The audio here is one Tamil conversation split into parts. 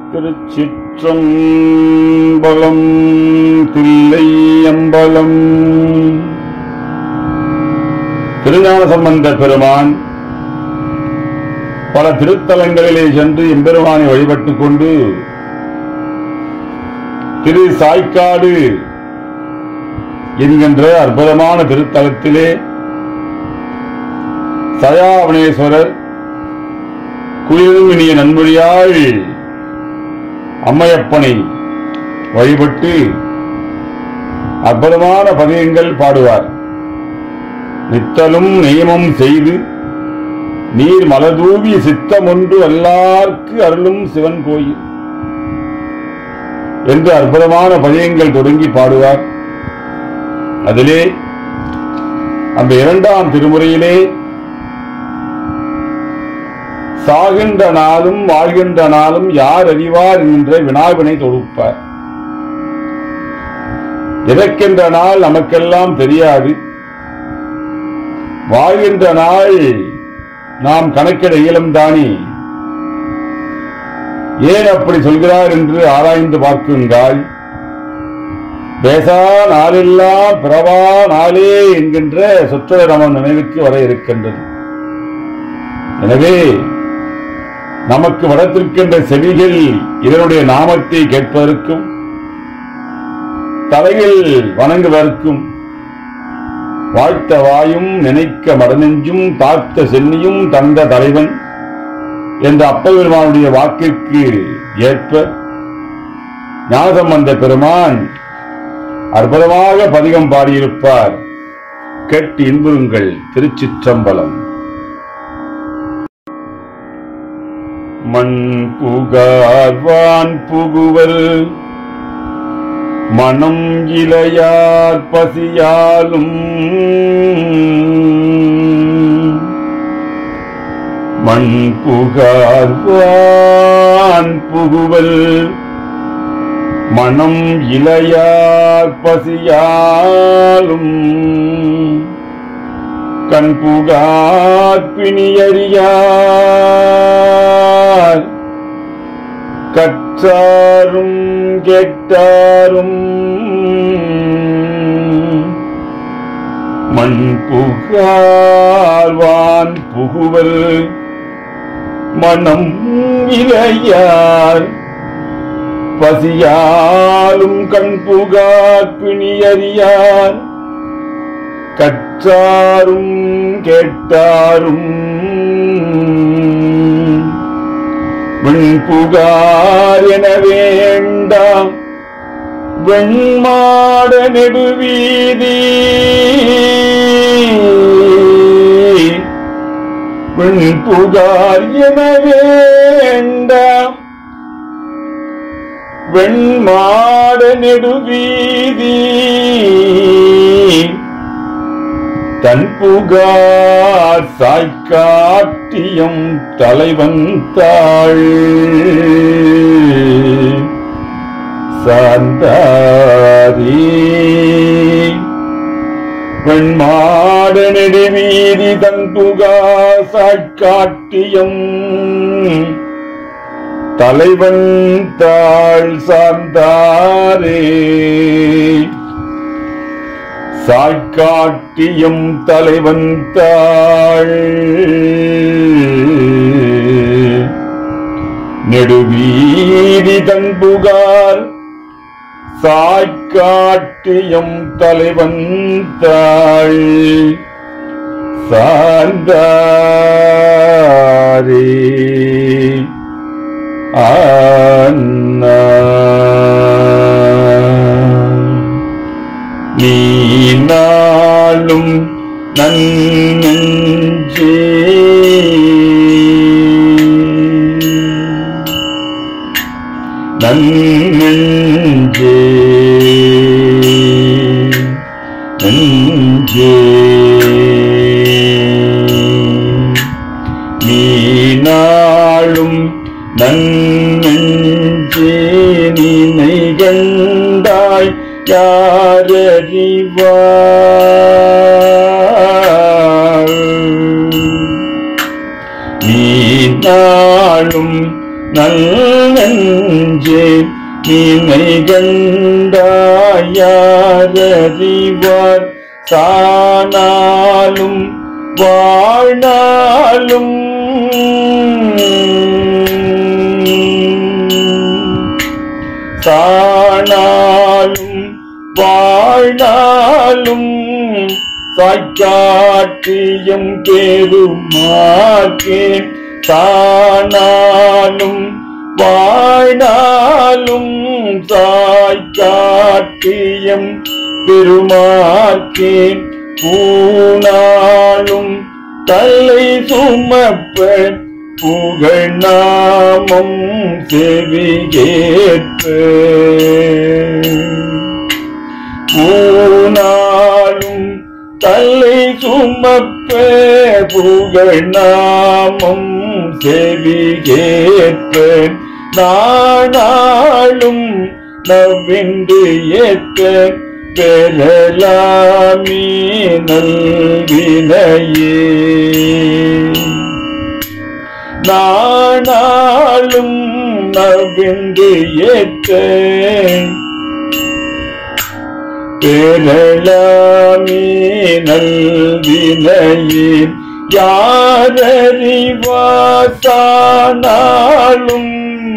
திருச்சிற்றம்பலம் தில்லை அம்பலம் திருஞான சம்பந்த பெருமான் பல திருத்தலங்களிலே சென்று எம்பெருமானை வழிபட்டுக் கொண்டு திரு சாய்க்காடு என்கின்ற அற்புதமான திருத்தலத்திலே சயாவனேஸ்வரர் குளிரும் இனிய நன்மொழியாள் அம்மையப்பனை வழிபட்டு அற்புதமான பதியங்கள் பாடுவார் நித்தலும் நியமம் செய்து நீர் மலதூவி சித்தம் ஒன்று எல்லார்க்கு அருளும் சிவன் கோயில் என்று அற்புதமான பதியங்கள் தொடங்கி பாடுவார் அதிலே அந்த இரண்டாம் திருமுறையிலே சாகின்ற நாளும் வாழ்கின்ற நாளும் யார் அறிவார் என்கின்ற வினாவினை தொகுப்பார் இறக்கின்ற நாள் நமக்கெல்லாம் தெரியாது வாழ்கின்ற நாள் நாம் கணக்கிட இயலும்தானே ஏன் அப்படி சொல்கிறார் என்று ஆராய்ந்து பார்க்குங்கால் பேசா நாளெல்லாம் பிறவா நாளே என்கின்ற சொற்றொடர் நம்ம நினைவுக்கு வர இருக்கின்றது எனவே நமக்கு வளர்த்திருக்கின்ற செவிகள் இதனுடைய நாமத்தை கேட்பதற்கும் தலையில் வணங்குவதற்கும் வாழ்த்த வாயும் நினைக்க மடநெஞ்சும் தாழ்த்த சென்னியும் தந்த தலைவன் என்ற அப்பெருமானுடைய வாக்கிற்கு ஏற்ப ஞானசம்பந்த பெருமான் அற்புதமாக பதிகம் பாடியிருப்பார் கேட்டு இன்புறுங்கள் திருச்சிற்றம்பலம் மண் புகார்வான் புகுவர் மனம் இளையார் பசியாலும் மண் புகார்வான் புகுவல் மனம் இளையார் பசியாலும் கண் புகார் பிணியறியார் கற்றாரும் கேட்டாரும் மண் புகார்வான் புகுவல் மனம் இளையார் பசியாலும் கண் புகார் பிணியறியார் கற்றாரும் கேட்டாரும் வெண்புகார் என வேண்டாம் வெண்மாட நெடுவீதி வெண்புகார் என வேண்டாம் வெண்மாட நெடுவீதி தன் புகார் சாய்க்காட்டியம் தலைவன் தாள் சாந்தாரி வெண்மாட நெடுவீதி தன் புகார் சாய்க்காட்டியம் தலைவன் தாள் சார்ந்தாரே சாய்க்காட்டியம் தலைவன் தாள் நெடுவீதி தன் புகார் சாய்க்காட்டியம் தலைவன் தாள் சார்ந்தாரே நீ நாளும் நன்னெஞ்சே நன்னெஞ்சே நெஞ்சே நீ நாளும் நன்னெஞ்சே நினை கண்டாய் யாரறிவார் நீ நாளும் நல்லெஞ்சே நினை கண்டாயாரறிவார் சானாலும் வாழ்நாளும் சாணாலும் வாழ்நாளும் சாய்க்காட்டியம் கேதுமாக்கே சாணாலும் வாழ்நாளும் சாய்க்காட்டியம் பெருமாக்கே பூனாலும் தலை சுமப்ப புகழ் நாமம் செவிகேற்ப பூனாலும் தலை சுமப்ப புகழ் நாமம் செவிகேற்ப நானாளும் நவ்வின்று ஏத்த பெறலாமீ நல்வினையே நானாளும் நவ்வின்று ஏத்த பெறலாமீ நல்வினையே யாரறிவாசானாலும்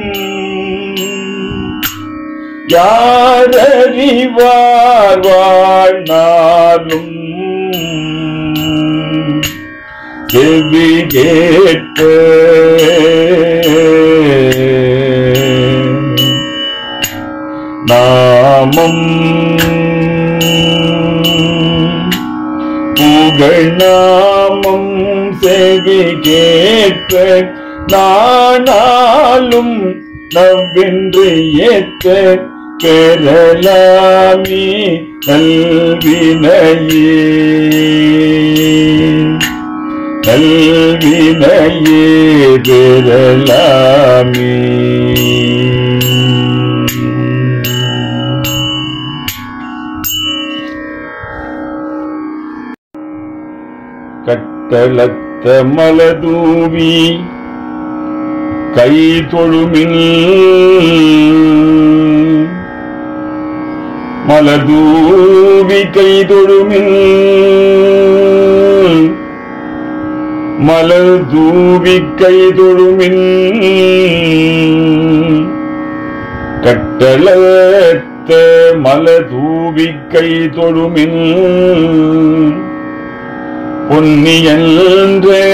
யாரறிவார் வாழ்நாளும் செவி கேட்ப நாமம் புகழ் நாமம் செவி கேட்ப நானாலும் நவ்வென்று ஏற்ற பெறலாமி நல்வினையே நல்வினையே பெறலாமே கட்டளத்த மலதூவி கை தொழுமில் மலதூவி கை தொழுமில் மலர் தூவி கை தொழுமின் கட்டளத்த மலர் தூவி கை தொழுமின் பொன்னியன்றே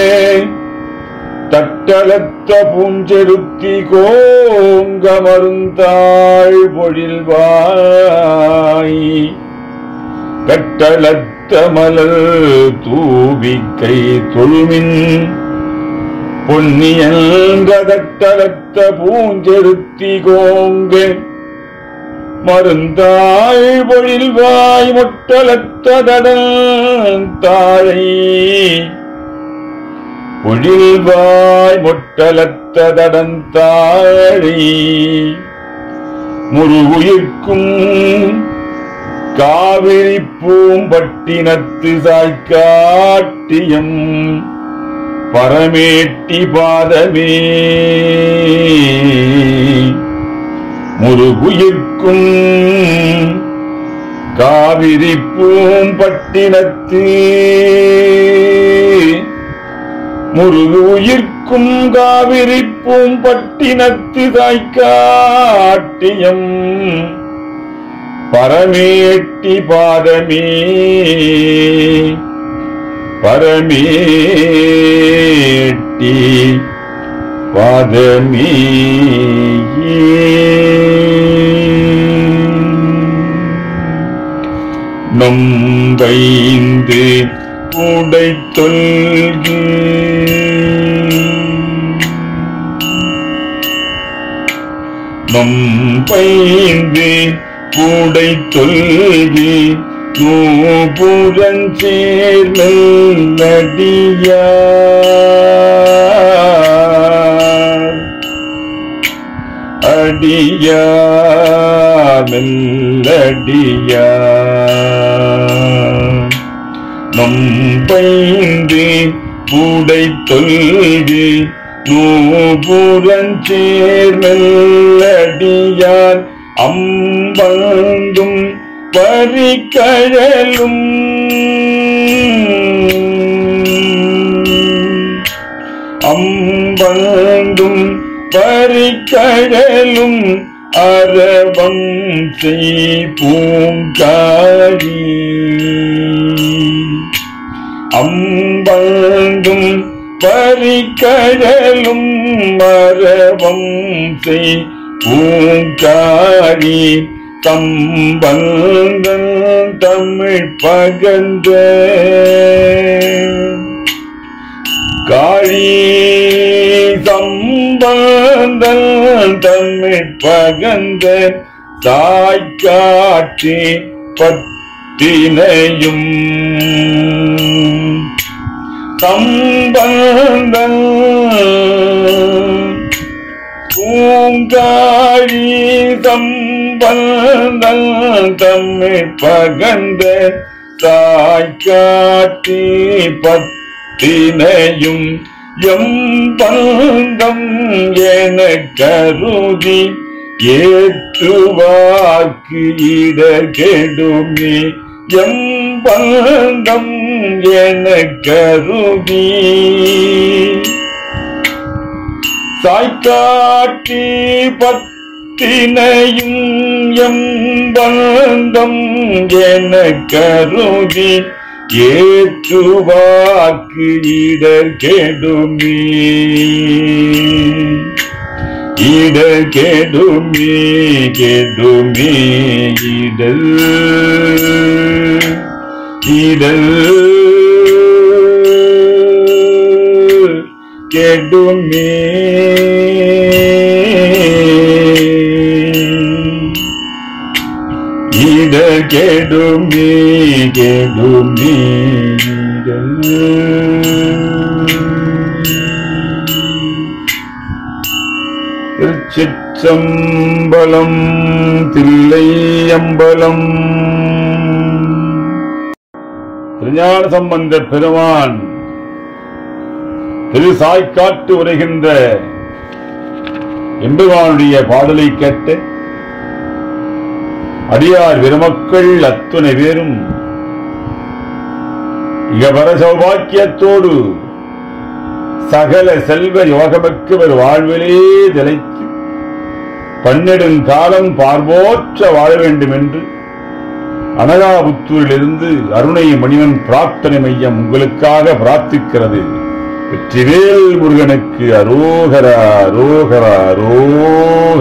தட்டளத்த பூஞ்செருத்தி கோங்க மருந்தாள் பொழில்வாய் கட்டளத்த மலர் தூவி கை தொழுமின் பொன்னியன்ற கட்டளத்த பூஞ்செருத்தி கோங்க மருந்தாள் பொழில்வாய் முட்டலத்த தடல் தாழை பொழில்வாய் முட்டலத்த தடந்தாழை முருகுயிர்க்கும் காவிரி பூம்பட்டினத்து சாய்க்காட்டியம் பரமேட்டி பாதமே முருகுயிர்க்கும் காவிரி பூம்பட்டினத்து முருகு உயிர்க்கும் காவிரி பூம்பட்டினத்து தாய்க்காட்டியம் பரமேட்டி பாதமே பரமேட்டி பாதமே நொம்பைந்து உடை தொல்கு நொம்பைந்து உடை தொல்கு நூபுரஞ்சேர்மல்லடியார் அடியாமெல்லடியார் நொம்பைந்து கூடை தொல்கு நூபுரஞ்சேர்மெல்லடியார் அம்பந்தும் பரிக்கழலும் அம்பந்தும் பரிக்கழலும் அரவம் செய் பூங்காரி அம்பந்தும் பரிக்கழலும் மரபம் செய் பூங்காரி தம்பந்தன் தமிழ் பகந்த காழி சம்பந்தன் தமிழ் பகந்த தாய்க்காட்சி பத்தினையும் சம்பந்தன் பூங்காழி சம்பந்தன் தமிழ் பகந்த தாய்க்காட்சி பத்தினையும் எம்பந்தம் என கருதி ஏற்றுவார்க்கு இட கெடுமே எம்பந்தம் என கருதி சாய்க்காட்டி பத்தினையும் எம்பந்தம் என கருதி ஏற்றுவாக்கு இடர் கெடுமே இடர் கெடுமே கெடுமே இடல் இடல் கெடுமே இட கெடுமே கெடுமே திருச்சிற்றம்பலம் தில்லையம்பலம் திருஞான சம்பந்த பெருமான் திரு சாய்க்காட்டு உரைகின்ற எம்பெருமானுடைய பாடலை கேட்டு அடியார் விருமக்கள் அத்துணை பேரும் இகபர சௌபாக்கியத்தோடு சகல செல்வ யோகமிக்கவர் வாழ்விலே திளைத்து பன்னெடுங்காலம் பார்வோற்ற வாழ வேண்டும் என்று அனகாபுத்தூரிலிருந்து அருணை மணிவன் பிரார்த்தனை மையம் உங்களுக்காக பிரார்த்திக்கிறது வெற்றிவேல் முருகனுக்கு அரோகரா அரோகரா அரோகரா